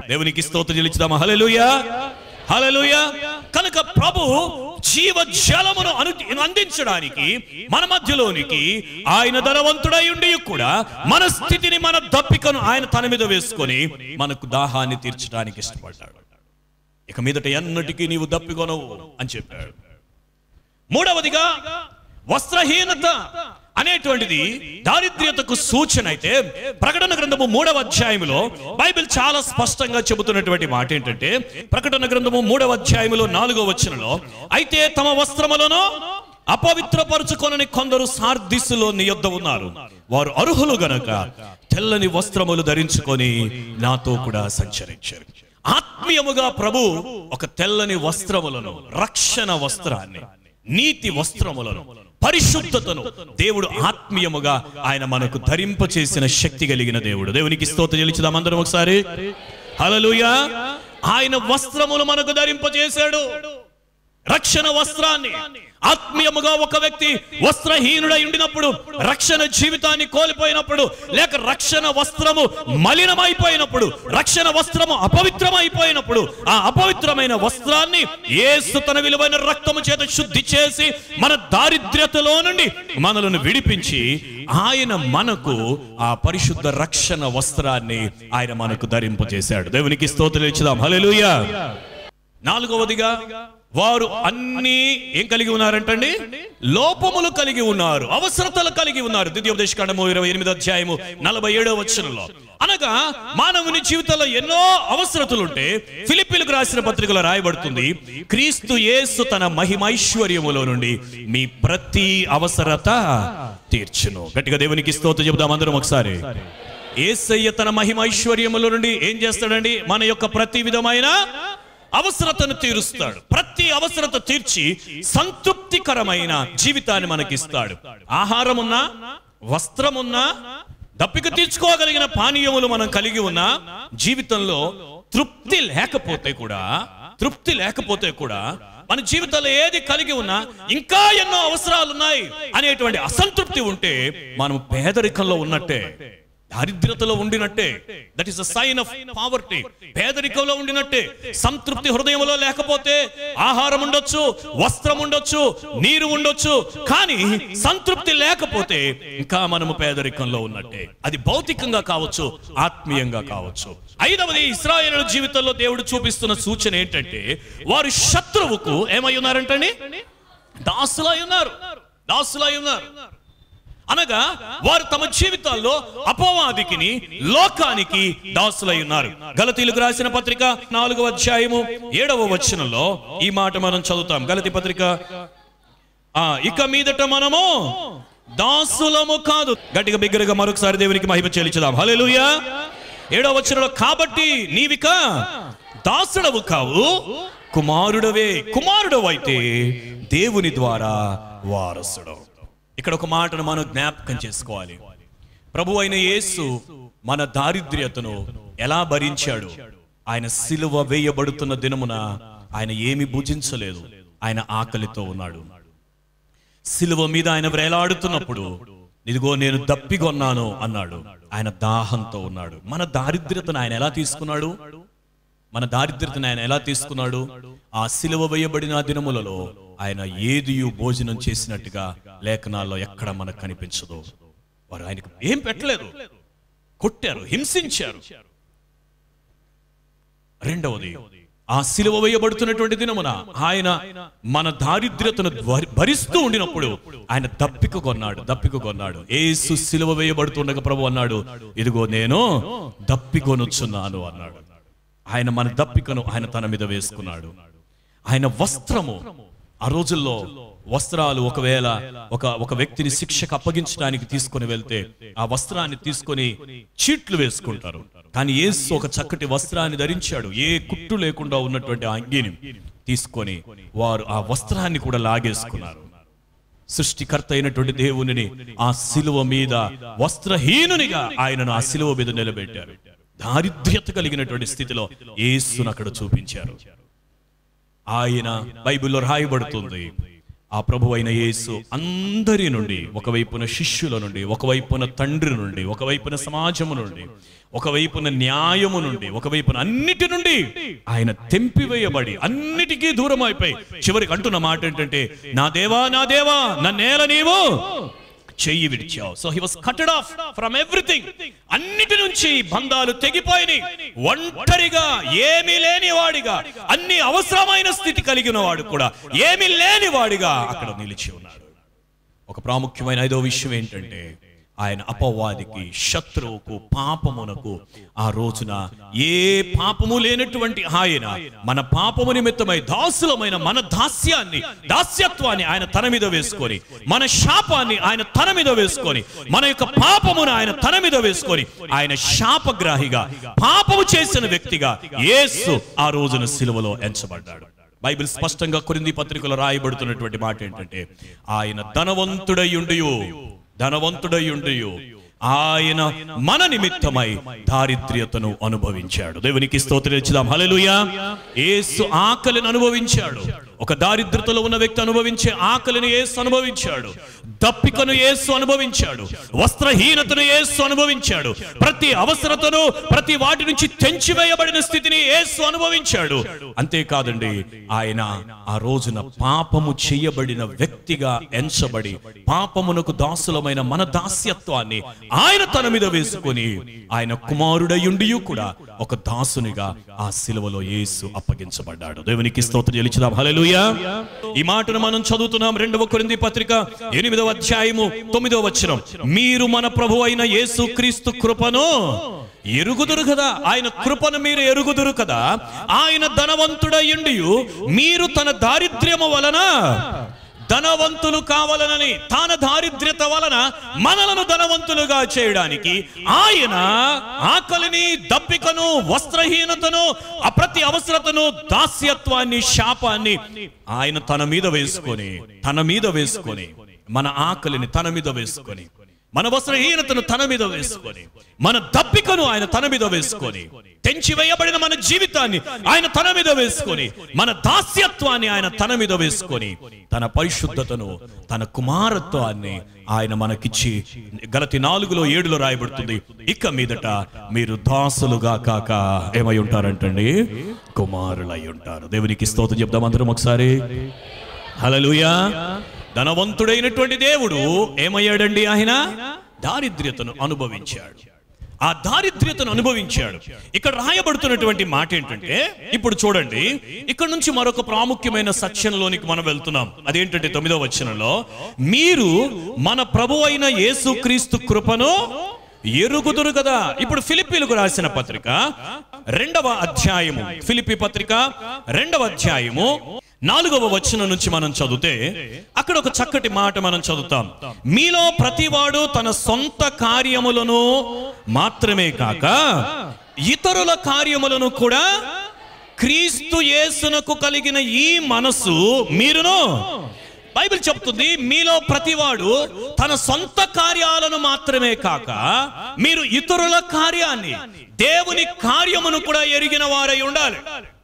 దేవునికి స్తోత్రం చెల్లించుదామా హల్లెలూయా హల్లెలూయా కనుక ప్రభు జీవ జలమును అను అందించడానికి మన మధ్యలోనికి ఆయన ధనవంతుడై ఉండి కూడా మన స్థితిని మన దప్పికను ఆయన తన మీద వేసుకొని మనకు దాహాన్ని తీర్చడానికి ఇష్టపడ్డాడు ఇక మీదట ఎన్నటికీ నీవు దప్పికొనవు అని చెప్పాడు మూడవదిగా వస్త్రహీనత అనేటువంటిది దారిద్ర్యతకు సూచన అయితే ప్రకటన గ్రంథము మూడవ అధ్యాయములో బైబిల్ చాలా స్పష్టంగా చెబుతున్నటువంటి మాట ఏంటంటే ప్రకటన గ్రంథము మూడవ అధ్యాయములో నాలుగో వచనంలో అయితే తమ వస్త్రములను అపవిత్రపరుచుకొనని కొందరు సార్దిస్సులో నీ యొద్ద ఉన్నారు వారు అర్హులు గనక తెల్లని వస్త్రములు ధరించుకొని నాతో కూడా సంచరించారు ఆత్మీయముగా ప్రభు ఒక తెల్లని వస్త్రములను రక్షణ వస్త్రాన్ని నీతి వస్త్రములను పరిశుద్ధతను దేవుడు ఆత్మీయముగా ఆయన మనకు ధరింప చేసిన శక్తి కలిగిన దేవుడు దేవునికి స్తోత్రం చెల్లించుదాం అందరం ఒకసారి హల్లెలూయా ఆయన వస్త్రములు మనకు ధరింపజేశాడు రక్షణ వస్త్రాన్ని ఆత్మీయముగా ఒక వ్యక్తి వస్త్రహీనుడై ఉండినప్పుడు రక్షణ జీవితాన్ని కోల్పోయినప్పుడు లేక రక్షణ వస్త్రము మలినమైపోయినప్పుడు రక్షణ వస్త్రము అపవిత్రమైపోయినప్పుడు ఆ అపవిత్రమైన వస్త్రాన్ని యేసు తన విలువైన రక్తము చేత శుద్ధి చేసి మన దారిద్ర్యతలో నుండి మనలను విడిపించి ఆయన మనకు ఆ పరిశుద్ధ రక్షణ వస్త్రాన్ని ఆయన మనకు ధరింపజేశాడు దేవునికి స్తోత్రం ఇచ్చుదాం హల్లెలూయా నాలుగవదిగా వారు అన్ని ఏం కలిగి ఉన్నారంటండి లోపములు కలిగి ఉన్నారు అవసరతలు కలిగి ఉన్నారు ద్వితీయోపదేశకాండము ఇరవై ఎనిమిది అధ్యాయము నలభై ఏడవ వచనంలో అనగా మానవుని జీవితంలో ఎన్నో అవసరతలుంటే ఫిలిపిలకు రాసిన పత్రికలో రాయబడుతుంది క్రీస్తు యేసు తన మహిమైశ్వర్యములో నుండి మీ ప్రతి అవసరత తీర్చును గట్టిగా దేవునికి స్తోత్రం చెబుదాం అందరం ఒకసారి ఏసయ్య తన మహిమైశ్వర్యములో నుండి ఏం చేస్తాడండి మన యొక్క ప్రతి విధమైన అవసరతను తీరుస్తాడు ప్రతి అవసరత తీర్చి సంతృప్తికరమైన జీవితాన్ని మనకిస్తాడు ఆహారం ఉన్నా వస్త్రం ఉన్నా దప్పిక తీర్చుకోగలిగిన పానీయములు మనం కలిగి ఉన్నా జీవితంలో తృప్తి లేకపోతే కూడా తృప్తి లేకపోతే కూడా మన జీవితంలో ఏది కలిగి ఉన్నా ఇంకా ఎన్నో అవసరాలు ఉన్నాయి అనేటువంటి అసంతృప్తి ఉంటే మనం పేదరికంలో ఉన్నట్టే దారిద్రతలో ఉండినట్టే that is a sign of poverty పేదరికంలో ఉండినట్టే సంతృప్తి హృదయంలో లేకపోతే ఆహారం ఉండొచ్చు వస్త్రం ఉండొచ్చు నీరు ఉండొచ్చు కానీ సంతృప్తి లేకపోతే ఇంకా మనము పేదరికంలో ఉన్నట్టే అది భౌతికంగా కావచ్చు ఆత్మీయంగా కావచ్చు ఐదవది ఇస్రాయేల్ జీవితంలో దేవుడు చూపిస్తున్న సూచన ఏంటంటే వారు శత్రువుకు ఏమై ఉన్నారంటండి దాసులై ఉన్నారు దాసులై ఉన్నారు అనగా వారు తమ జీవితాల్లో అపవాదికిని లోకానికి దాసులై ఉన్నారు గలతీలకు రాసిన పత్రిక నాలుగవ అధ్యాయము ఏడవ వచనంలో ఈ మాట మనం చదువుతాం గలతి పత్రిక ఆ ఇక మీదట మనము దాసులము కాదు గట్టిగా బిగ్గరగా మరొకసారి దేవునికి మహిమ చెల్లించుదాం హల్లెలూయా ఏడవ వచనంలో కాబట్టి నీవిక దాసుడవు కావు కుమారుడవే కుమారుడవు అయితే దేవుని ద్వారా వారసుడవు ఇక్కడ ఒక మాటను మనం జ్ఞాపకం చేసుకోవాలి ప్రభు అయిన యేసు మన దారిద్ర్యతను ఎలా భరించాడు ఆయన సిలువ వేయబడుతున్న దినమున ఆయన ఏమి భుజించలేదు ఆయన ఆకలితో ఉన్నాడు సిలువ మీద ఆయన వ్రేలాడుతున్నప్పుడు ఇదిగో నేను దప్పిగొన్నాను అన్నాడు ఆయన దాహంతో ఉన్నాడు మన దారిద్ర్యతను ఆయన ఎలా తీసుకున్నాడు మన దారిద్ర్యతను ఆయన ఎలా తీసుకున్నాడు ఆ సిలువ వేయబడిన ఆ దినములలో ఆయన ఏదియు భోజనం చేసినట్టుగా లేఖనాల్లో ఎక్కడ మనకు కనిపించదు వారు ఆయనకు ఏం పెట్టలేదు కొట్టారు హింసించారు రెండవది ఆ సిలువ వేయబడుతున్నటువంటి దినమున ఆయన మన దారిద్ర్యతను భరి- భరిస్తూ ఉండినప్పుడు ఆయన దప్పిక కొన్నాడు దప్పిక కొన్నాడు ఏసు సిలువ వేయబడుతుండగా ప్రభు అన్నాడు ఇదిగో నేను దప్పికొనుచున్నాను అన్నాడు ఆయన మన దప్పికను ఆయన తన మీద వేసుకున్నాడు ఆయన వస్త్రము ఆ రోజుల్లో వస్త్రాలు ఒకవేళ ఒక ఒక వ్యక్తిని శిక్షకు అప్పగించడానికి తీసుకొని వెళ్తే ఆ వస్త్రాన్ని తీసుకొని చీట్లు వేసుకుంటారు కానీ యేసు ఒక చక్కటి వస్త్రాన్ని ధరించాడు ఏ కుట్టు లేకుండా ఉన్నటువంటి ఆ అంగీని తీసుకొని వారు ఆ వస్త్రాన్ని కూడా లాగేసుకున్నారు సృష్టికర్త అయినటువంటి దేవునిని ఆ శిలువ మీద వస్త్రహీనునిగా ఆయనను ఆ శిలువ మీద నిలబెట్టారు దారిద్ర్యత కలిగినటువంటి స్థితిలో యేసును అక్కడ చూపించారు ఆయన బైబిల్లో రాయబడుతుంది ఆ ప్రభు అయిన యేసు అందరి నుండి ఒకవైపున శిష్యుల నుండి ఒకవైపున తండ్రి నుండి ఒకవైపున సమాజము నుండి ఒకవైపున న్యాయము నుండి ఒకవైపున అన్నిటి నుండి ఆయన తెంపివేయబడి అన్నిటికీ దూరం అయిపోయి చివరికి అంటున్న మాట ఏంటంటే నా దేవా నా దేవా నా నేల నీవు చెయ్యి విడిచావు so he was cutted off from everything అన్నిటి నుంచి బంధాలు తెగిపోయినాయి ఒంటరిగా ఏమీ లేని వాడిగా అన్ని అవసరమైన స్థితి కలిగిన వాడు కూడా ఏమీ లేని వాడిగా అక్కడ నిలిచి ఉన్నాడు ఒక ప్రాముఖ్యమైన ఐదో విషయం ఏంటంటే ఆయన అపవాదికి శత్రువుకు పాపమునకు ఆ రోజున ఏ పాపము లేనటువంటి ఆయన మన పాపము నిమిత్తమై దాసులమైన మన దాస్యాన్ని దాస్యత్వాన్ని ఆయన తన మీద వేసుకొని మన శాపాన్ని ఆయన తన మీద వేసుకొని మన యొక్క పాపమును ఆయన తన మీద వేసుకొని ఆయన శాపగ్రాహిగా పాపము చేసిన వ్యక్తిగా యేసు ఆ రోజున సిలువలో ఎంచబడ్డాడు బైబిల్ స్పష్టంగా కొరింది పత్రికలో రాయబడుతున్నటువంటి మాట ఏంటంటే ఆయన ధనవంతుడయ్యుండియు ధనవంతుడయ్యుండియు ఆయన మన నిమిత్తమై దారిద్ర్యతను అనుభవించాడు దేవునికి స్తోత్రం ఇచ్చుదాం హల్లెలూయా యేసు ఆకలిని అనుభవించాడు ఒక దారిద్రతలో ఉన్న వ్యక్తి అనుభవించే ఆకలిని యేసు అనుభవించాడు దప్పికను యేసు అనుభవించాడు వస్త్రహీనతను యేసు అనుభవించాడు ప్రతి అవసరతను ప్రతి వాటి నుంచి తెంచివేయబడిన స్థితిని యేసు అనుభవించాడు అంతేకాదండి ఆయన ఆ రోజున పాపము చేయబడిన వ్యక్తిగా ఎంచబడి పాపమునకు దాసులమైన మన దాస్యత్వాన్ని ఆయన తన మీద వేసుకొని ఆయన కుమారుడయుండి కూడా ఒక దాసునిగా ఆ సిలువలో యేసు అప్పగించబడ్డాడు దేవునికి స్తోత్రం చెల్లించుదాం హల్లెలూయా ఈ మాటను మనం చదువుతున్నాం రెండవ కొరింది పత్రిక ఎనిమిదవ అధ్యాయము తొమ్మిదవ వచనం మీరు మన ప్రభు అయిన యేసు క్రీస్తు కృపను ఎరుగుదురు కదా ఆయన కృపను మీరు ఎరుగుదురు కదా ఆయన ధనవంతుడయ్యుండి మీరు తన దారిద్ర్యము వలన ధనవంతులు కావాలనని తాన దారిద్ర్యత వలన మనలను ధనవంతులుగా చేయడానికి ఆయన ఆకలిని దప్పికను వస్త్రహీనతను ఆ ప్రతి అవసరతను దాస్యత్వాన్ని శాపాన్ని ఆయన తన మీద వేసుకొని తన మీద వేసుకొని మన ఆకలిని తన మీద వేసుకొని మన వస్త్రహీనతను తన మీద వేసుకొని మన దప్పికను ఆయన తన మీద వేసుకొని తెంచివేయబడిన మన జీవితాన్ని ఆయన తన మీద వేసుకొని మన దాస్యత్వాన్ని ఆయన తన మీద వేసుకొని తన పరిశుద్ధతను తన కుమారత్వాన్ని ఆయన మనకిచ్చి గలతి నాలుగులో ఏడులో రాయబడుతుంది ఇక మీదట మీరు దాసులుగా కాక ఏమై ఉంటారంటండి కుమారులై ఉంటారు దేవునికి స్తోత్రం చెప్దాం అందరం ఒకసారి హలలుయా ధనవంతుడైనటువంటి దేవుడు ఏమయ్యాడండి ఆయన దారిద్ర్యతను అనుభవించాడు ఆ దారిద్ర్యతను అనుభవించాడు ఇక్కడ రాయబడుతున్నటువంటి మాట ఏంటంటే ఇప్పుడు చూడండి ఇక్కడ నుంచి మరొక ప్రాముఖ్యమైన సత్యంలోనికి మనం వెళ్తున్నాం అదేంటంటే తొమ్మిదవ వచనంలో మీరు మన ప్రభు అయిన యేసుక్రీస్తు కృపను ఎరుగుదురు కదా ఇప్పుడు ఫిలిప్పీలకు రాసిన పత్రిక రెండవ అధ్యాయము ఫిలిప్పి పత్రిక రెండవ అధ్యాయము నాలుగవ వచనం నుంచి మనం చదివితే అక్కడ ఒక చక్కటి మాట మనం చదువుతాం మీలో ప్రతివాడు తన సొంత కార్యములను మాత్రమే కాక ఇతరుల కార్యములను కూడా క్రీస్తు యేసునకు కలిగిన ఈ మనసు మీరును బైబిల్ చెప్తుంది మీలో ప్రతివాడు తన సొంత కార్యాలను మాత్రమే కాక మీరు ఇతరుల కార్యాన్ని దేవుని కార్యమును కూడా ఎరిగిన వారై ఉండాలి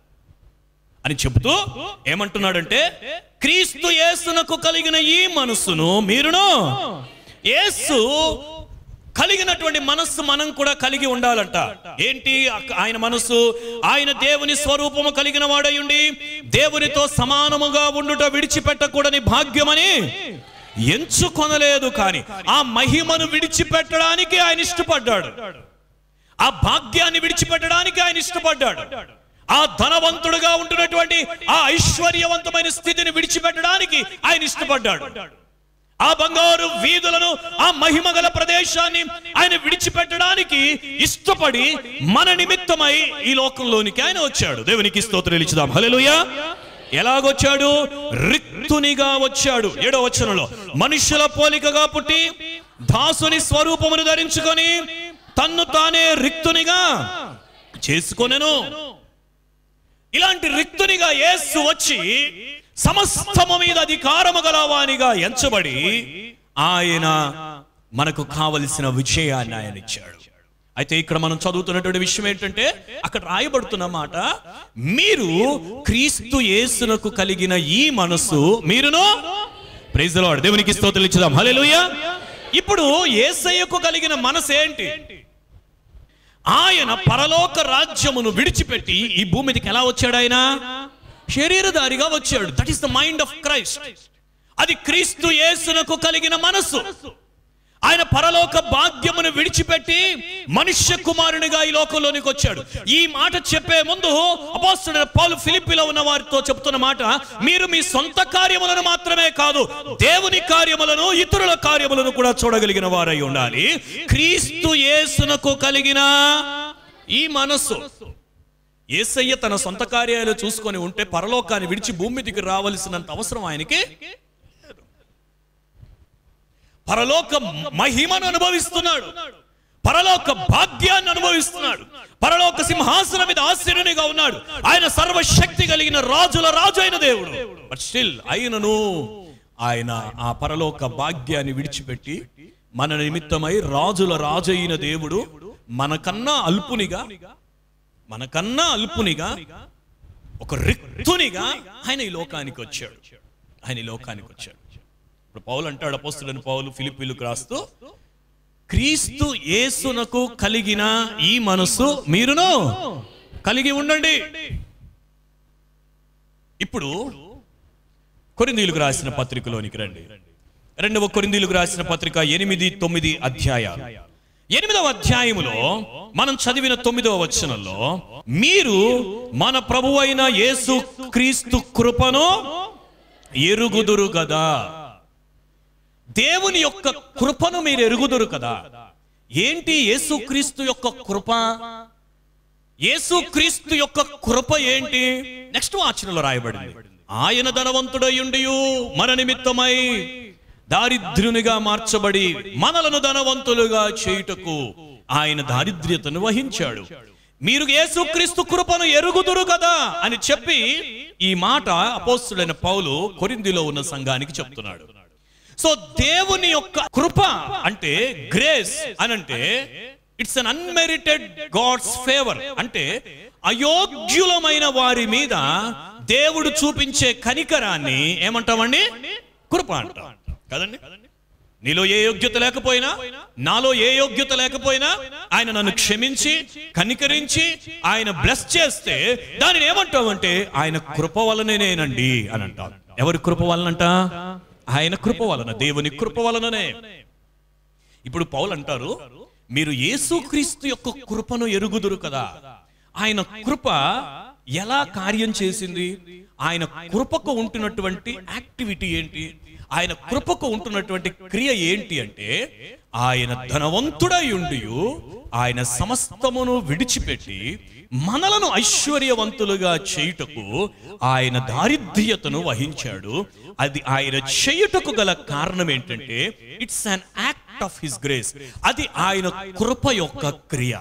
అని చెబుతూ ఏమంటున్నాడంటే క్రీస్తు యేసునకు కలిగిన ఈ మనస్సును మీరును యేసు కలిగినటువంటి మనస్సు మనం కూడా కలిగి ఉండాలంట ఏంటి అక్క- ఆయన మనస్సు ఆయన దేవుని స్వరూపము కలిగిన వాడయుండి దేవునితో సమానముగా ఉండుట విడిచిపెట్టకూడని భాగ్యమని ఎంచుకొనలేదు కానీ ఆ మహిమను విడిచిపెట్టడానికి ఆయన ఇష్టపడ్డాడు ఆ భాగ్యాన్ని విడిచిపెట్టడానికి ఆయన ఇష్టపడ్డాడు ఆ ధనవంతుడుగా ఉంటున్నటువంటి ఆ ఐశ్వర్యవంతమైన స్థితిని విడిచిపెట్టడానికి ఆయన ఇష్టపడ్డాడు ఆ బంగారు వీధులను ఆ మహిమ గల ప్రదేశాన్ని ఆయన విడిచిపెట్టడానికి ఇష్టపడి మన నిమిత్తమై ఈ లోకంలోనికి ఆయన వచ్చాడు దేవునికి స్తోత్రం ఇచ్చుదాం హల్లెలూయా ఎలాగొచ్చాడు రిక్తునిగా వచ్చాడు ఏడో వచనంలో మనుషుల పోలికగా పుట్టి దాసుని స్వరూపమును ధరించుకొని తన్ను తానే రిక్తునిగా చేసుకొనెను ఇలాంటి రిక్తునిగా యేసు వచ్చి సమస్తము మీద అధికారము గలవానిగా ఎంచబడి ఆయన మనకు కావలసిన విజయాన్ని ఆయన ఇచ్చాడు అయితే ఇక్కడ మనం చదువుతున్నటువంటి విషయం ఏంటంటే అక్కడ రాయబడుతున్న మాట మీరు క్రీస్తు యేసునకు కలిగిన ఈ మనసు మీరును ప్రైజ్ లార్డ్ దేవునికి స్తోత్రాలు ఇచ్చుదాం హల్లెలూయా ఇప్పుడు యేసయ్యకు కలిగిన మనసు ఏంటి ఆయన పరలోక రాజ్యమును విడిచిపెట్టి ఈ భూమి మీదకి ఎలా వచ్చాడు ఆయన శరీరధారిగా వచ్చాడు that is the mind of Christ అది క్రీస్తు యేసునకు కలిగిన మనస్సు ఆయన పరలోక భాగ్యమును విడిచిపెట్టి మనుష్య కుమారునిగా ఈ లోకంలోనికి వచ్చాడు ఈ మాట చెప్పే ముందు అపోస్తుడైన పౌలు ఫిలిపిలో ఉన్న వారితో చెప్తున్న మాట మీరు మీ సొంత కార్యములను మాత్రమే కాదు దేవుని కార్యములను ఇతరుల కార్యములను కూడా చూడగలిగిన వారై ఉండాలి క్రీస్తు యేసునకు కలిగిన ఈ మనస్సు యేసయ్య తన సొంత కార్యాలు చూసుకొని ఉంటే పరలోకాన్ని విడిచి భూమి మీదకి రావలసినంత అవసరం ఆయనకి పరలోక మహిమను అనుభవిస్తున్నాడు పరలోక భాగ్యాన్ని అనుభవిస్తున్నాడు పరలోక సింహాసనం మీద ఆశ్చర్యునిగా ఉన్నాడు ఆయన సర్వశక్తి కలిగిన రాజుల రాజు అయిన దేవుడు బట్ స్టిల్ ఆయనను ఆయన ఆ పరలోక భాగ్యాన్ని విడిచిపెట్టి మన నిమిత్తమై రాజుల రాజు అయిన దేవుడు మనకన్నా అల్పునిగా మనకన్నా అల్పునిగా ఒక రిక్తునిగా ఆయన ఈ లోకానికి వచ్చాడు ఆయన ఈ లోకానికి వచ్చాడు ఇప్పుడు పౌలు అంటాడు అపోస్తులని పౌలు ఫిలిపిలకు రాస్తూ క్రీస్తు యేసునకు కలిగిన ఈ మనసు మీరును కలిగి ఉండండి ఇప్పుడు కొరిందీలకు రాసిన పత్రికలోనికి రండి రెండవ కొరిందీలకు రాసిన పత్రిక ఎనిమిది తొమ్మిది అధ్యాయాలు ఎనిమిదవ అధ్యాయములో మనం చదివిన తొమ్మిదవ వచనంలో మీరు మన ప్రభు అయిన యేసు క్రీస్తు కృపను ఎరుగుదురు కదా దేవుని యొక్క కృపను మీరు ఎరుగుదురు కదా ఏంటి యేసుక్రీస్తు యొక్క కృప యేసుక్రీస్తు యొక్క కృప ఏంటి నెక్స్ట్ వాచనలో రాయబడింది ఆయన ధనవంతుడయుండియు మన నిమిత్తమై దారిద్ర్యునిగా మార్చబడి మనలను ధనవంతులుగా చేయుటకు ఆయన దారిద్ర్యతను వహించాడు మీరు యేసుక్రీస్తు కృపను ఎరుగుదురు కదా అని చెప్పి ఈ మాట అపోస్తుడైన పౌలు కొరిందిలో ఉన్న సంఘానికి చెప్తున్నాడు సో దేవుని యొక్క కృప అంటే గ్రేస్ అనంటే it's an unmerited God's favour అంటే అయోగ్యులమైన వారి మీద దేవుడు చూపించే కనికరాన్ని ఏమంటామండి కృప అంటాం కదండి నీలో ఏ యోగ్యత లేకపోయినా నాలో ఏ యోగ్యత లేకపోయినా ఆయన నన్ను క్షమించి కనికరించి ఆయన బ్లెస్ చేస్తే దానిని ఏమంటామంటే ఆయన కృప వలనేనండి అని అంటాం ఎవరి కృప వలనంట ఆయన కృప వలన దేవుని కృప వలననే ఇప్పుడు పౌలు అంటారు మీరు యేసుక్రీస్తు యొక్క కృపను ఎరుగుదురు కదా ఆయన కృప ఎలా కార్యం చేసింది ఆయన కృపకు ఉంటున్నటువంటి యాక్టివిటీ ఏంటి ఆయన కృపకు ఉంటున్నటువంటి క్రియ ఏంటి అంటే ఆయన ధనవంతుడై ఉండి ఆయన సమస్తమును విడిచిపెట్టి మనలను ఐశ్వర్యవంతులుగా చేయుటకు ఆయన దారిద్ర్యతను వహించాడు అది ఆయన చేయుటకు గల కారణం ఏంటంటే it's an act of his grace అది ఆయన కృప యొక్క క్రియ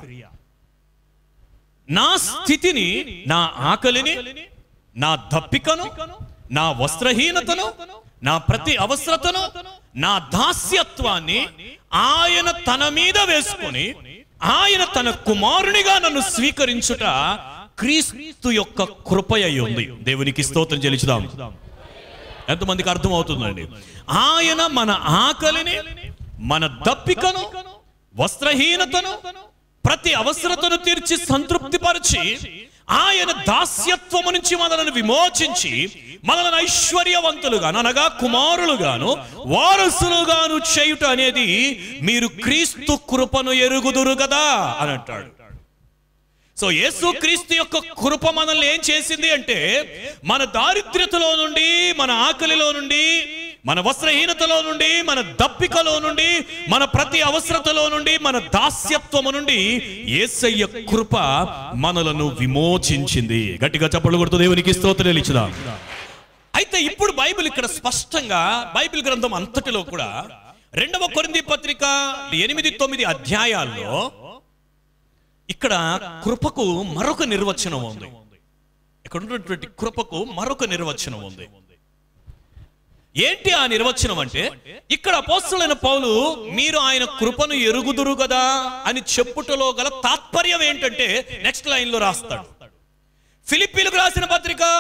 నా స్థితిని నా ఆకలిని నా దప్పికను నా వస్త్రహీనతను నా ప్రతి అవసరతను నా దాస్యత్వాన్ని ఆయన తన మీద వేసుకొని ఆయన తన కుమారునిగా నన్ను స్వీకరించుట క్రీస్తు యొక్క కృపయ ఉంది దేవునికి స్తోత్రం చెల్లించుదాం ఎంతమందికి అర్థం అవుతుందండి ఆయన మన ఆకలిని మన దప్పికను వస్త్రహీనతను ప్రతి అవసరతను తీర్చి సంతృప్తిపరిచి ఆయన దాస్యత్వము నుంచి మనలను విమోచించి మనలను ఐశ్వర్యవంతులుగాను అనగా కుమారులుగాను వారసులుగాను చేయుట అనేది మీరు క్రీస్తు కృపను ఎరుగుదురు కదా అని అంటాడు సో యేసు క్రీస్తు యొక్క కృప మనల్ని ఏం చేసింది అంటే మన దారిద్ర్యతలో నుండి మన ఆకలిలో నుండి మన వస్త్రహీనతలో నుండి మన దప్పికలో నుండి మన ప్రతి అవసరతలో నుండి మన దాస్యత్వము నుండి యేసయ్య కృప మనలను విమోచించింది గట్టిగా చప్పట్లు కొడుతూ దేవునికి స్తోత్రాలు ఇచ్చుదాం అయితే ఇప్పుడు బైబిల్ ఇక్కడ స్పష్టంగా బైబిల్ గ్రంథం అంతటిలో కూడా రెండవ కొరింది పత్రిక ఎనిమిది తొమ్మిది అధ్యాయాల్లో ఇక్కడ కృపకు మరొక నిర్వచనం ఉంది ఇక్కడ ఉన్నటువంటి కృపకు మరొక నిర్వచనం ఉంది ఏంటి ఆ నిర్వచనం అంటే ఇక్కడ అపోస్తులైన పౌలు మీరు ఆయన కృపను ఎరుగుదురు కదా అని చెప్పుటలో గల తాత్పర్యం ఏంటంటే నెక్స్ట్ లైన్ లో రాస్తాడు ఫిలిప్పీలకు రాసిన పత్రిక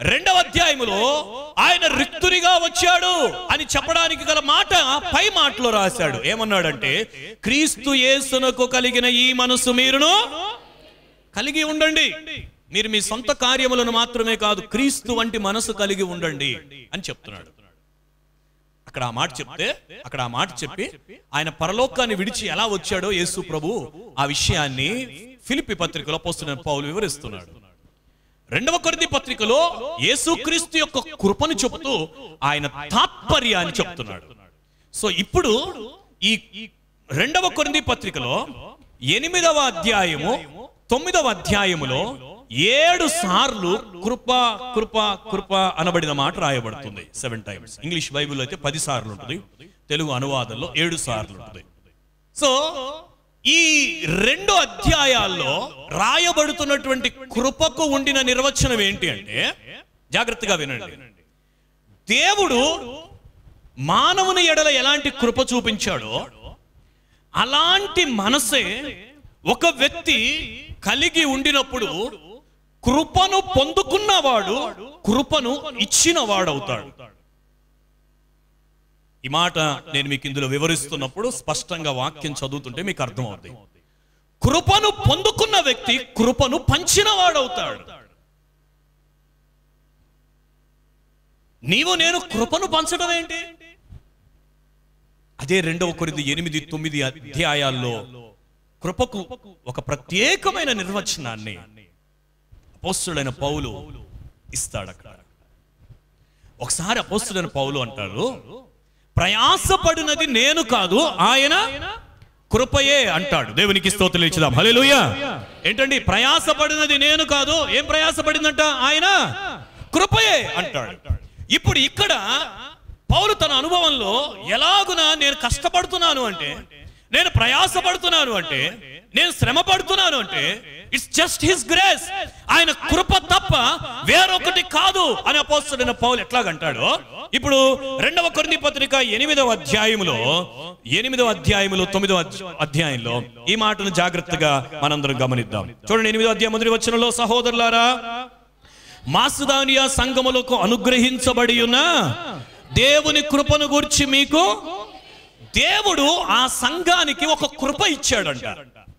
రెండవ అధ్యాయములో ఆయన రిక్తునిగా వచ్చాడు అని చెప్పడానికి గల మాట పై మాటలో రాశాడు ఏమన్నాడంటే క్రీస్తు యేసునకు కలిగిన ఈ మనసు మీరును కలిగి ఉండండి మీరు మీ సొంత కార్యములను మాత్రమే కాదు క్రీస్తు వంటి మనసు కలిగి ఉండండి అని చెప్తున్నాడు అక్కడ ఆ మాట చెప్తే అక్కడ ఆ మాట చెప్పి ఆయన పరలోకాన్ని విడిచి ఎలా వచ్చాడో యేసు ప్రభు ఆ విషయాన్ని ఫిలిపి పత్రికలో పోస్తున్న పౌలు వివరిస్తున్నాడు రెండవ కొరింథీ పత్రికలో యేసుక్రీస్తు యొక్క కృపను చెబుతూ ఆయన తాత్పర్యాన్ని చెప్తున్నాడు సో ఇప్పుడు ఈ రెండవ కొరింథీ పత్రికలో ఎనిమిదవ అధ్యాయము తొమ్మిదవ అధ్యాయములో ఏడు సార్లు కృప కృప కృప అనబడిన మాట రాయబడుతుంది సెవెన్ టైమ్స్ ఇంగ్లీష్ బైబిల్ అయితే పది సార్లు ఉంటుంది తెలుగు అనువాదంలో ఏడు సార్లు ఉంటుంది సో ఈ రెండు అధ్యాయాల్లో రాయబడుతున్నటువంటి కృపకు ఉండిన నిర్వచనం ఏంటి అంటే జాగ్రత్తగా వినండి దేవుడు మానవుని ఎడల ఎలాంటి కృప చూపించాడో అలాంటి మనసే ఒక వ్యక్తి కలిగి ఉండినప్పుడు కృపను పొందుకున్నవాడు కృపను ఇచ్చిన వాడవుతాడు ఈ మాట నేను మీకు ఇందులో వివరిస్తున్నప్పుడు స్పష్టంగా వాక్యం చదువుతుంటే మీకు అర్థమవుతుంది కృపను పొందుకున్న వ్యక్తి కృపను పంచిన వాడవుతాడు నీవు నేను కృపను పంచడం ఏంటి అదే రెండవ కొరింది ఎనిమిది తొమ్మిది అధ్యాయాల్లో కృపకు ఒక ప్రత్యేకమైన నిర్వచనాన్ని అపోస్తుడైన పౌలు ఇస్తాడు అక్కడ ఒకసారి అపోస్తుడైన పౌలు అంటారు ప్రయాసపడినది నేను కాదు ఆయన కృపయే అంటాడు దేవునికి స్తోత్రం ఇచ్చుదాం హల్లెలూయా ఏంటండి ప్రయాసపడినది నేను కాదు ఏం ప్రయాసపడిందంట ఆయన కృపయే అంటాడు ఇప్పుడు ఇక్కడ పౌలు తన అనుభవంలో ఎలాగునా నేను కష్టపడుతున్నాను అంటే నేను ప్రయాసపడుతున్నాను అంటే నేను శ్రమ పడుతున్నాను అంటే ఇట్స్ జస్ట్ హిస్ గ్రేస్ ఆయన కృప తప్ప వేరొకటి కాదు అని అపోస్తుడైన పౌలు ఎట్లాగంటాడో ఇప్పుడు రెండవ కొరింథీ పత్రిక ఎనిమిదవ అధ్యాయములో ఎనిమిదవ అధ్యాయములో తొమ్మిదవ అధ్య- అధ్యాయంలో ఈ మాటను జాగ్రత్తగా మనందరం గమనిద్దాం చూడండి ఎనిమిదవ అధ్యాయం మొదటి వచనంలో సహోదరులారా మాసుదానియా సంఘములకు అనుగ్రహించబడి ఉన్న దేవుని కృపను గురించి మీకు దేవుడు ఆ సంఘానికి ఒక కృప ఇచ్చాడంట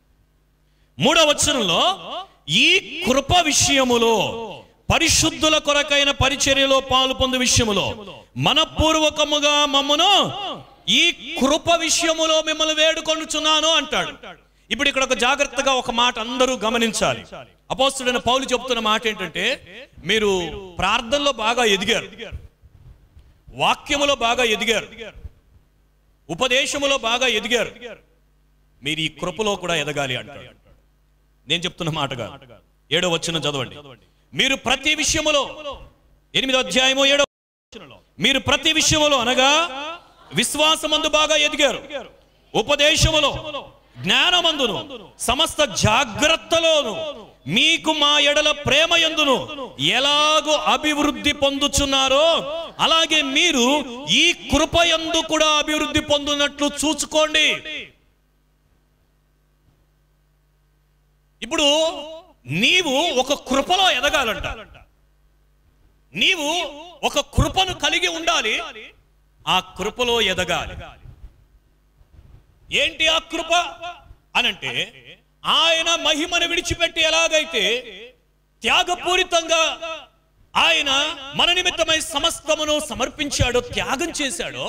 మూడవ వచనంలో ఈ కృప విషయములో పరిశుద్ధుల కొరకైన పరిచర్యలో పాలు పొందు విషయములో మనపూర్వకముగా మమ్మను ఈ కృప విషయములో మిమ్మల్ని వేడుకొనుచున్నాను అంటాడు ఇప్పుడు ఇక్కడ ఒక జాగ్రత్తగా ఒక మాట అందరూ గమనించాలి అపోస్తుడైన పౌలు చెప్తున్న మాట ఏంటంటే మీరు ప్రార్థనలో బాగా ఎదిగారు వాక్యములో బాగా ఎదిగారు ఉపదేశములో బాగా ఎదిగారు మీరు ఈ కృపలో కూడా ఎదగాలి అంటాడు నేను చెప్తున్న మాటగా ఏడో వచ్చిన చదవండి మీరు ప్రతి విషయములో ఎనిమిదో అధ్యాయము ఏడో వచనంలో, మీరు ప్రతి విషయములో అనగా విశ్వాసమందు బాగా ఎదిగారు ఉపదేశములో జ్ఞానమందును సమస్త జాగ్రత్తలోను మీకు మా ఎడల ప్రేమ ఎందును ఎలాగో అభివృద్ధి పొందుచున్నారో అలాగే మీరు ఈ కృపయందు కూడా అభివృద్ధి పొందునట్లు చూసుకోండి ఇప్పుడు నీవు ఒక కృపలో ఎదగాలంట నీవు ఒక కృపను కలిగి ఉండాలి ఆ కృపలో ఎదగాలి ఏంటి ఆ కృప అనంటే ఆయన మహిమను విడిచిపెట్టి ఎలాగైతే త్యాగపూరితంగా ఆయన మన నిమిత్తమై సమస్తమును సమర్పించాడో త్యాగం చేశాడో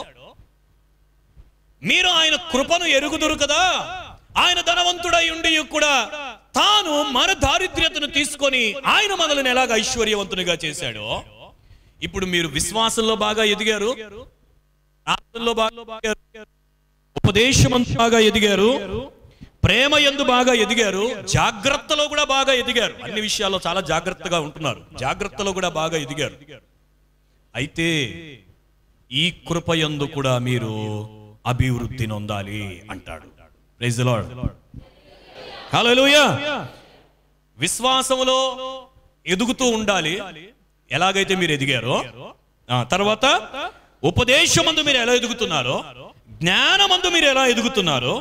మీరు ఆయన కృపను ఎరుగుదురు కదా ఆయన ధనవంతుడై ఉండి కూడా తాను మన దారిద్ర్యతను తీసుకొని ఆయన మనల్ని ఎలాగ ఐశ్వర్యవంతునిగా చేశాడో ఇప్పుడు మీరు విశ్వాసంలో బాగా ఎదిగారు ప్రార్థనలో బాగా ఎదిగారు, ఉపదేశమందు బాగా ఎదిగారు ప్రేమ ఎందు బాగా ఎదిగారు జాగ్రత్తలో కూడా బాగా ఎదిగారు అన్ని విషయాల్లో చాలా జాగ్రత్తగా ఉంటున్నారు జాగ్రత్తలో కూడా బాగా ఎదిగారు అయితే ఈ కృపయందు కూడా మీరు అభివృద్ధి నొందాలి అంటాడు ప్రైజ్ ది లార్డ్ హల్లెలూయా విశ్వాసములో ఎదుగుతూ ఉండాలి ఎలాగైతే మీరు ఎదిగారో ఆ, తర్వాత ఉపదేశమందు మీరు ఎలా ఎదుగుతున్నారో జ్ఞానమందు మీరు ఎలా ఎదుగుతున్నారో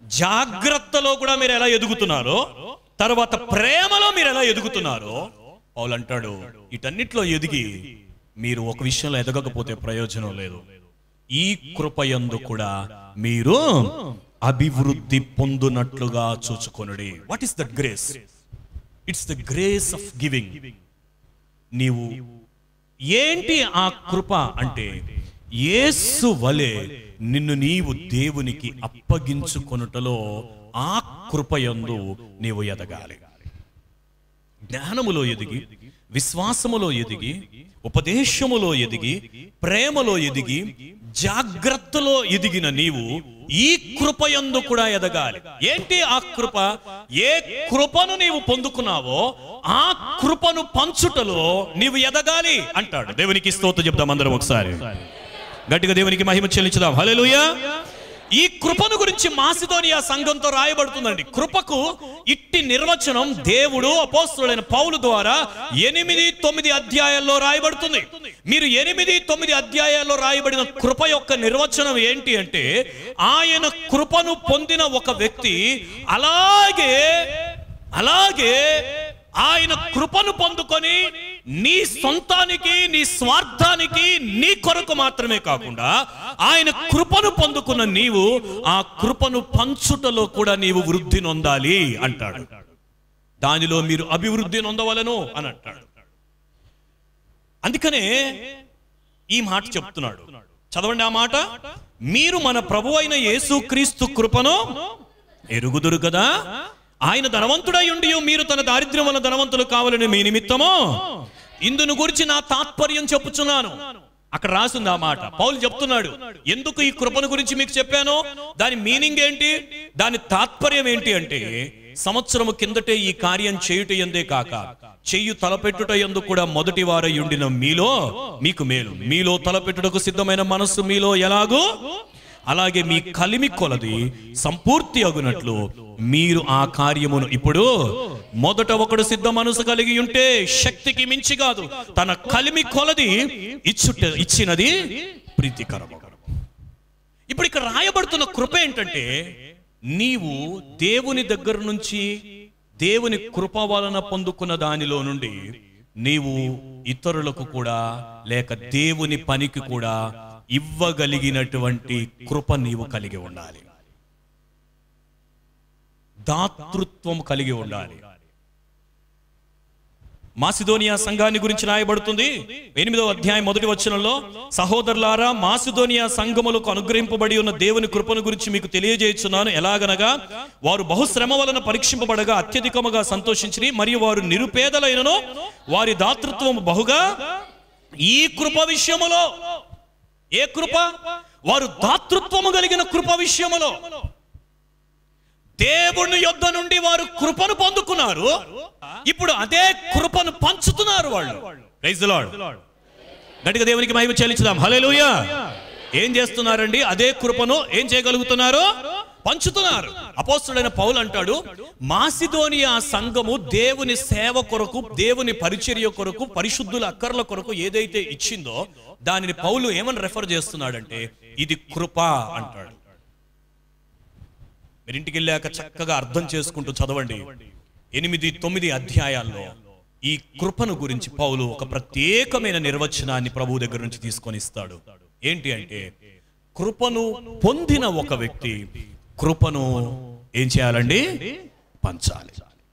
జాగ్రత్తలో కూడా మీరు ఎలా ఎదుగుతున్నారో తర్వాత ప్రేమలో మీరు ఎలా ఎదుగుతున్నారో పౌలు అంటాడు వీటన్నిటిలో ఎదిగి మీరు ఒక విషయంలో ఎదగకపోతే ప్రయోజనం లేదు ఈ కృపయందు కూడా మీరు అభివృద్ధి పొందునట్లుగా చూచుకొనుడి what is that grace it's the grace of giving నీవు ఏంటి ఆ కృప అంటే యేసు వలె నిన్ను నీవు దేవునికి అప్పగించుకొనుటలో ఆ కృపయందు నీవు ఎదగాలి జ్ఞానములో ఎదిగి విశ్వాసములో ఎదిగి ఉపదేశములో ఎదిగి ప్రేమలో ఎదిగి జాగ్రత్తలో ఎదిగిన నీవు ఈ కృపయందు కూడా ఎదగాలి ఏంటి ఆ కృప ఏ కృపను నీవు పొందుకున్నావో ఆ కృపను పంచుటలో నీవు ఎదగాలి అంటాడు దేవునికి స్తోత్రం చెప్దాం అందరం ఒకసారి గట్టిగా దేవునికి మహిమ చెల్లించుదాం హల్లెలూయా ఈ కృపను గురించి మాసిదోనియా సంఘంతో రాయబడుతుందండి కృపకు ఇట్టి నిర్వచనం దేవుడు అపోస్తుడైన పౌలు ద్వారా ఎనిమిది తొమ్మిది అధ్యాయాల్లో రాయబడుతుంది మీరు ఎనిమిది తొమ్మిది అధ్యాయాల్లో రాయబడిన కృప యొక్క నిర్వచనం ఏంటి అంటే ఆయన కృపను పొందిన ఒక వ్యక్తి అలాగే అలాగే ఆయన కృపను పొందుకొని నీ సొంతానికి నీ స్వార్థానికి నీ కొరకు మాత్రమే కాకుండా ఆయన కృపను పొందుకున్న నీవు ఆ కృపను పంచుటలో కూడా నీవు వృద్ధి నొందాలి అంటాడు దానిలో మీరు అభివృద్ధి నొందవలను అని అంటాడు అందుకనే ఈ మాట చెప్తున్నాడు చదవండి ఆ మాట మీరు మన ప్రభు అయిన యేసుక్రీస్తు కృపను ఎరుగుదురు కదా ఆయన ధనవంతుడై ఉండి మీరు తన దారిద్ర్యం వల్ల ధనవంతులు కావాలని మీ నిమిత్తము ఇందును గురించి నా తాత్పర్యం చెప్పుచున్నాను అక్కడ రాసింది ఆ మాట పౌలు చెప్తున్నాడు ఎందుకు ఈ కృపను గురించి మీకు చెప్పాను దాని మీనింగ్ ఏంటి దాని తాత్పర్యం ఏంటి అంటే సంవత్సరము కిందటే ఈ కార్యం చేయుట ఎందే కాక చెయ్యు తలపెట్టుట ఎందు కూడా మొదటి వారై ఉండిన మీలో మీకు మేలు మీలో తలపెట్టుటకు సిద్ధమైన మనస్సు మీలో ఎలాగో అలాగే మీ కలిమి కొలది సంపూర్తి అగునట్లు మీరు ఆ కార్యమును ఇప్పుడు మొదట ఒకడు సిద్ధ మనసు కలిగి ఉంటే శక్తికి మించి కాదు తన కలిమి కొలది ఇచ్చుట ఇచ్చినది ప్రీతికరము ఇప్పుడు ఇక్కడ రాయబడుతున్న కృప ఏంటంటే నీవు దేవుని దగ్గర నుంచి దేవుని కృప వలన పొందుకున్న దానిలో నుండి నీవు ఇతరులకు కూడా లేక దేవుని పనికి కూడా ఇవ్వగలిగినటువంటి కృప నీవు కలిగి ఉండాలి దాతృత్వం కలిగి ఉండాలి మాసిదోనియా సంఘాన్ని గురించి రాయబడుతుంది ఎనిమిదవ అధ్యాయం మొదటి వచనంలో సహోదరులారా మాసిదోనియా సంఘములకు అనుగ్రహింపబడి ఉన్న దేవుని కృపను గురించి మీకు తెలియజేస్తున్నాను ఎలాగనగా వారు బహుశ్రమ వలన పరీక్షింపబడగా అత్యధికముగా సంతోషించి మరియు వారు నిరుపేదలైనను వారి దాతృత్వం బహుగా ఈ కృప విషయములో ఏ కృప వారు దాతృత్వము కలిగిన కృప విషయములో దేవుని యొద్ద నుండి వారు కృపను పొందుకున్నారు ఇప్పుడు అదే కృపను పంచుతున్నారు వాళ్ళు ప్రైజ్ ది లార్డ్ గట్టిగా దేవునికి మహిమ చెల్లించుదాం హల్లెలూయా ఏం చేస్తున్నారండి అదే కృపను ఏం చేయగలుగుతున్నారు పంచుతున్నారు అపోస్తుడైన పౌలు అంటాడు మాసిదోనియా సంఘము దేవుని సేవ కొరకు దేవుని పరిచర్య కొరకు పరిశుద్ధుల అక్కర్ల కొరకు ఏదైతే ఇచ్చిందో దానిని పౌలు ఏమని రెఫర్ చేస్తున్నాడంటే ఇది కృప అంటాడు మీరు ఇంటికి వెళ్ళాక చక్కగా అర్థం చేసుకుంటూ చదవండి ఎనిమిది తొమ్మిది అధ్యాయాల్లో ఈ కృపను గురించి పౌలు ఒక ప్రత్యేకమైన నిర్వచనాన్ని ప్రభు దగ్గర నుంచి తీసుకొని ఇస్తాడు ఏంటి అంటే కృపను పొందిన ఒక వ్యక్తి కృపను ఏం చేయాలండి పంచాలి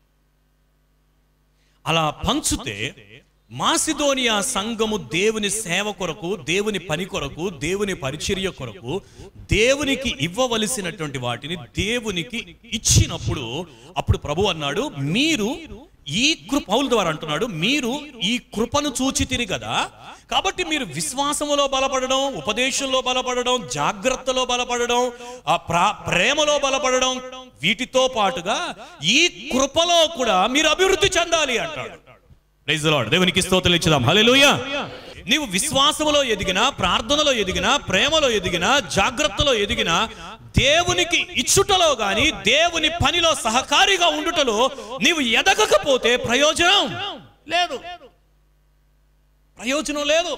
అలా పంచుతే మాసిదోనియా సంఘము దేవుని సేవ కొరకు దేవుని పని కొరకు దేవుని పరిచర్య కొరకు దేవునికి ఇవ్వవలసినటువంటి వాటిని దేవునికి ఇచ్చినప్పుడు అప్పుడు ప్రభు అన్నాడు మీరు ఈ కృప పౌలు ద్వారా అంటున్నాడు మీరు ఈ కృపను చూచి తిరిగి కదా కాబట్టి మీరు విశ్వాసములో బలపడడం ఉపదేశంలో బలపడడం జాగ్రత్తలో బలపడడం ఆ ప్రా- ప్రేమలో బలపడడం వీటితో పాటుగా ఈ కృపలో కూడా మీరు అభివృద్ధి చెందాలి అంటాడు ప్రైజ్ లార్డ్ దేవునికి స్తోత్రం ఇచ్చుదాం హల్లెలూయా నీవు విశ్వాసములో ఎదిగినా ప్రార్థనలో ఎదిగినా ప్రేమలో ఎదిగినా జాగ్రత్తలో ఎదిగినా దేవునికి ఇచ్చుటలో గాని దేవుని పనిలో సహకారిగా ఉండుటలో నీవు ఎదగకపోతే ప్రయోజనం లేదు ప్రయోజనం లేదు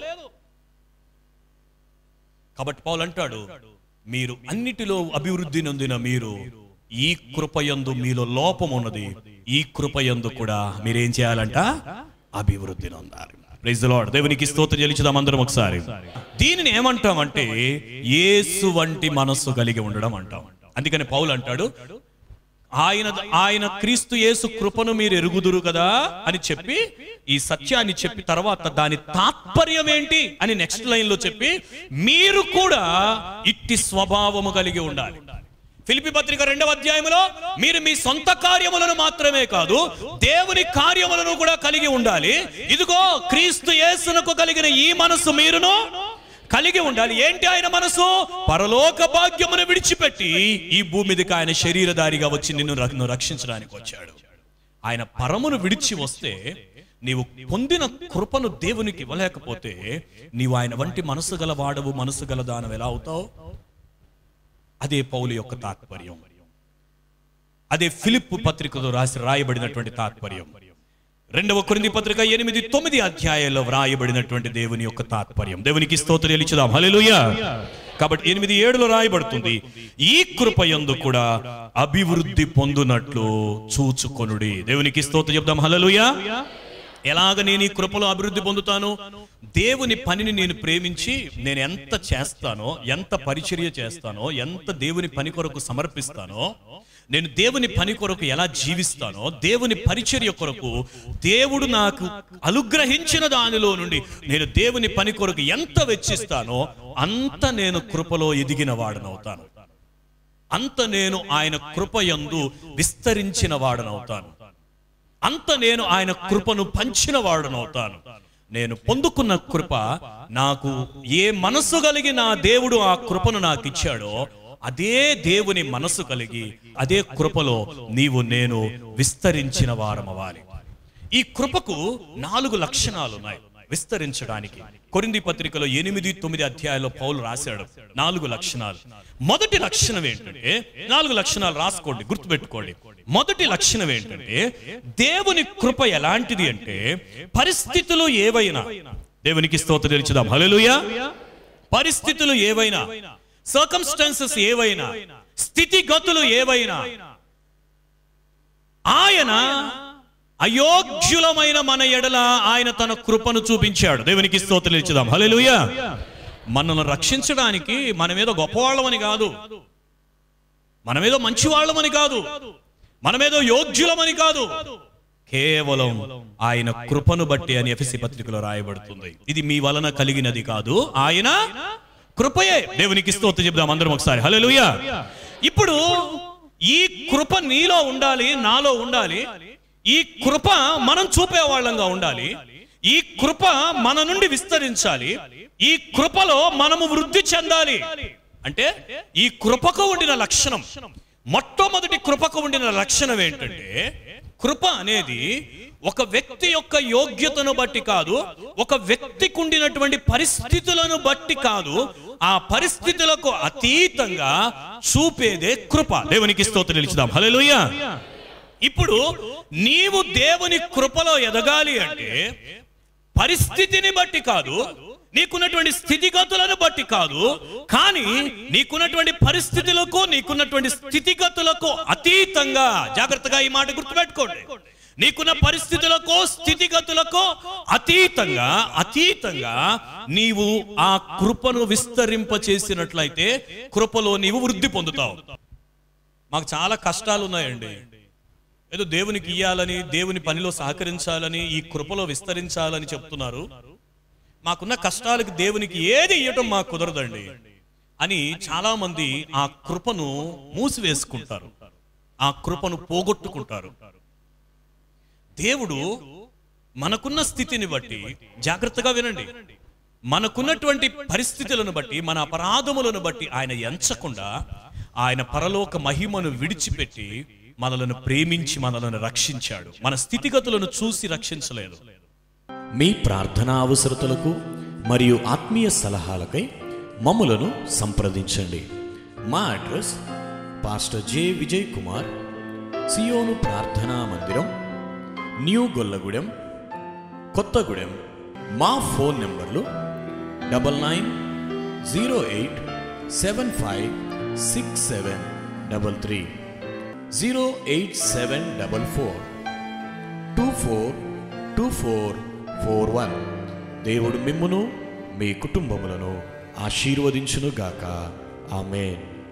కాబట్టి పౌలు అంటాడు మీరు అన్నిటిలో అభివృద్ధి నొందిన మీరు ఈ కృపయందు మీలో లోపం ఉన్నది ఈ కృపయందు కూడా మీరేం చేయాలంట అభివృద్ధి నొందాలి ప్రైజ్ ది లార్డ్ దేవునికి స్తోత్రం చెల్లించుదాం అందరం ఒకసారి దీనిని ఏమంటామంటే యేసు వంటి మనస్సు కలిగి ఉండడం అంటాం అందుకని పౌలు అంటాడు ఆయన ఆయన క్రీస్తు యేసు కృపను మీరు ఎరుగుదురు కదా అని చెప్పి ఈ సత్యాన్ని చెప్పి తర్వాత దాని తాత్పర్యం ఏంటి అని నెక్స్ట్ లైన్ లో చెప్పి మీరు కూడా ఇట్టి స్వభావము కలిగి ఉండాలి ఫిలిపి పత్రిక రెండవ అధ్యాయంలో మీరు మీ సొంత కార్యములను మాత్రమే కాదు దేవుని కార్యములను కూడా కలిగి ఉండాలి ఇదిగో క్రీస్తు యేసునకు కలిగిన ఈ మనసు మీరును కలిగి ఉండాలి ఏంటి ఆయన మనసు పరలోక భాగ్యమును విడిచిపెట్టి ఈ భూమి మీదకి ఆయన శరీరధారిగా వచ్చి నిన్ను ర- నిన్ను రక్షించడానికి వచ్చాడు ఆయన పరమును విడిచి వస్తే నీవు పొందిన కృపను దేవునికి ఇవ్వలేకపోతే నీవు ఆయన వంటి మనసు గల వాడవు మనసు గల దానం ఎలా అవుతావు అదే పౌలు యొక్క తాత్పర్యం అదే ఫిలిప్ పత్రికలో రాసి రాయబడినటువంటి తాత్పర్యం రెండవ కొరింది పత్రిక ఎనిమిది తొమ్మిది అధ్యాయాల్లో వ్రాయబడినటువంటి దేవుని యొక్క తాత్పర్యం దేవునికి స్తోత్రం ఇచ్చుదాం హల్లెలూయా కాబట్టి ఎనిమిది ఏడులో రాయబడుతుంది ఈ కృపయందు కూడా అభివృద్ధి పొందునట్లు చూచుకొనుడి దేవునికి స్తోత్రం చెప్దాం హల్లెలూయా ఎలాగ నేను ఈ కృపలో అభివృద్ధి పొందుతాను దేవుని పనిని నేను ప్రేమించి నేను ఎంత చేస్తానో ఎంత పరిచర్య చేస్తానో ఎంత దేవుని పని కొరకు సమర్పిస్తానో నేను దేవుని పని కొరకు ఎలా జీవిస్తానో దేవుని పరిచర్య కొరకు దేవుడు నాకు అనుగ్రహించిన దానిలో నుండి నేను దేవుని పని కొరకు ఎంత వెచ్చిస్తానో అంత నేను కృపలో ఎదిగిన వాడనవుతాను అంత నేను ఆయన కృపయందు విస్తరించిన వాడనవుతాను అంత నేను ఆయన కృపను పంచిన వాడనవుతాను నేను పొందుకున్న కృప నాకు ఏ మనసు కలిగి నా దేవుడు ఆ కృపను నాకు ఇచ్చాడో అదే దేవుని మనసు కలిగి అదే కృపలో నీవు నేను విస్తరించిన వారమవ్వాలి ఈ కృపకు నాలుగు లక్షణాలు ఉన్నాయి విస్తరించడానికి కొరింది పత్రికలో ఎనిమిది తొమ్మిది అధ్యాయాల్లో పౌలు రాశాడు నాలుగు లక్షణాలు మొదటి లక్షణం ఏంటంటే నాలుగు లక్షణాలు రాసుకోండి గుర్తుపెట్టుకోండి మొదటి లక్షణం ఏంటంటే దేవుని కృప ఎలాంటిది అంటే పరిస్థితులు ఏవైనా దేవునికి స్తోత్రం తెలుచుదాం హల్లెలూయా పరిస్థితులు ఏవైనా సర్కమ్స్టాన్సెస్ ఏవైనా స్థితిగతులు ఏవైనా ఆయన అయోగ్యులమైన మన ఎడల ఆయన తన కృపను చూపించాడు దేవునికి స్తోత్రం ఇచ్చుదాం హల్లెలూయా మనల్ని రక్షించడానికి మనమేదో గొప్పవాళ్ళమని కాదు మనమేదో మంచివాళ్ళమని కాదు మనమేదో యోగ్యులమని కాదు కేవలం ఆయన కృపను బట్టి అని ఎఫ్ఎసి పత్రికలో రాయబడుతుంది ఇది మీ వలన కలిగినది కాదు ఆయన కృపయే దేవునికి స్తోత్రం చెప్దాం అందరం ఒకసారి హల్లెలూయా ఇప్పుడు ఈ కృప నీలో ఉండాలి నాలో ఉండాలి ఈ కృప మనం చూపే వాళ్ళంగా ఉండాలి ఈ కృప మన నుండి విస్తరించాలి ఈ కృపలో మనము వృద్ధి చెందాలి అంటే ఈ కృపకు ఉండిన లక్షణం మొట్టమొదటి కృపకు ఉండిన లక్షణం ఏంటంటే కృప అనేది ఒక వ్యక్తి యొక్క యోగ్యతను బట్టి కాదు ఒక వ్యక్తికి ఉండినటువంటి పరిస్థితులను బట్టి కాదు ఆ పరిస్థితులకు అతీతంగా చూపేదే కృప దేవునికి స్తోత్రం నిలిచుదాం హల్లెలూయా ఇప్పుడు నీవు దేవుని కృపలో ఎదగాలి అంటే పరిస్థితిని బట్టి కాదు నీకున్నటువంటి స్థితిగతులను బట్టి కాదు కానీ నీకున్నటువంటి పరిస్థితులకు నీకున్నటువంటి స్థితిగతులకు అతీతంగా జాగ్రత్తగా ఈ మాట గుర్తుపెట్టుకోండి నీకున్న పరిస్థితులకు స్థితిగతులకు అతీతంగా అతీతంగా నీవు ఆ కృపను విస్తరింప చేసినట్లయితే కృపలో నీవు వృద్ధి పొందుతావు మాకు చాలా కష్టాలు ఉన్నాయండి ఏదో దేవునికి ఇయ్యాలని దేవుని పనిలో సహకరించాలని ఈ కృపలో విస్తరించాలని చెప్తున్నారు మాకున్న కష్టాలకు దేవునికి ఏది ఇవ్వటం మాకు కుదరదండి అని చాలా మంది ఆ కృపను మూసివేసుకుంటారు ఆ కృపను పోగొట్టుకుంటారు దేవుడు మనకున్న స్థితిని బట్టి జాగ్రత్తగా వినండి మనకున్నటువంటి పరిస్థితులను బట్టి మన అపరాధములను బట్టి ఆయన ఎంచకుండా ఆయన పరలోక మహిమను విడిచిపెట్టి మనలను ప్రేమించి మనలను రక్షించాడు మన స్థితిగతులను చూసి రక్షించలేదు మీ ప్రార్థనా అవసరతలకు మరియు ఆత్మీయ సలహాలకై మమ్ములను సంప్రదించండి మా address pastor J Vijay Kumar Zion ప్రార్థనా మందిరం న్యూ గొల్లగూడెం కొత్తగూడెం మా ఫోన్ నెంబర్లు double nine zero eight seven five six seven double three zero eight seven double four two four two four four one దేవుడు మిమ్మును మీ కుటుంబములను ఆశీర్వదించునుగాక ఆమెన్